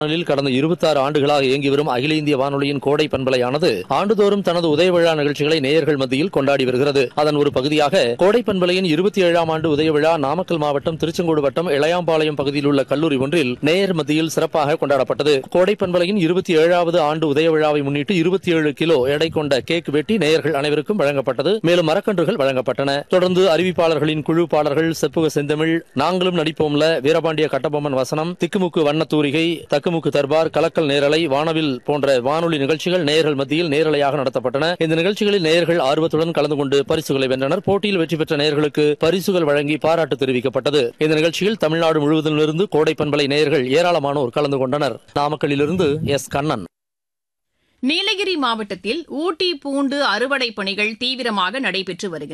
வானொலியில் கடந்த இருபத்தாறு ஆண்டுகளாக இயங்கி வரும் அகில இந்திய வானொலியின் கோடை பண்பலையானது ஆண்டுதோறும் தனது உதய விழா நிகழ்ச்சிகளை நேயர்கள் மத்தியில் கொண்டாடி வருகிறது அதன் ஒரு பகுதியாக கோடை பண்பலையின் இருபத்தி ஏழாம் ஆண்டு உதய விழா நாமக்கல் மாவட்டம் திருச்செங்கோடு வட்டம் இளையாம்பாளையம் பகுதியில் உள்ள கல்லூரி ஒன்றில் நேயர் மத்தியில் சிறப்பாக கொண்டாடப்பட்டது கோடை பண்பலையின் இருபத்தி ஏழாவது ஆண்டு உதய விழாவை முன்னிட்டு இருபத்தி ஏழு கிலோ எடை கொண்ட கேக் வெட்டி நேயர்கள் அனைவருக்கும் வழங்கப்பட்டது மேலும் மரக்கன்றுகள் வழங்கப்பட்டன தொடர்ந்து அறிவிப்பாளர்களின் குழு பாடல்கள் செப்புக செந்தமிழ் நாங்களும் நடிப்போம்ல வீரபாண்டிய கட்டபொம்மன் வசனம் திக்குமுக்கு வண்ணத்தூரிகை தக்குமுக்கு தர்பார் கலக்கல் நேரலை வானவில் போன்ற வானொலி நிகழ்ச்சிகள் நேயர்கள் மத்தியில் நேரலையாக நடத்தப்பட்டன இந்த நிகழ்ச்சிகளில் நேயர்கள் ஆர்வத்துடன் கலந்து கொண்டு பரிசுகளை வென்றனர் போட்டியில் வெற்றி பெற்ற நேயர்களுக்கு பரிசுகள் வழங்கி பாராட்டு தெரிவிக்கப்பட்டது இந்த நிகழ்ச்சியில் தமிழ்நாடு முழுவதிலிருந்து கோடை பண்பலை நேயர்கள் ஏராளமானோர் கலந்து கொண்டனர் நாமக்கல்லிலிருந்து எஸ் கண்ணன் நீலகிரி மாவட்டத்தில் ஊட்டி பூண்டு அறுவடை பணிகள் தீவிரமாக நடைபெற்று வருகின்றன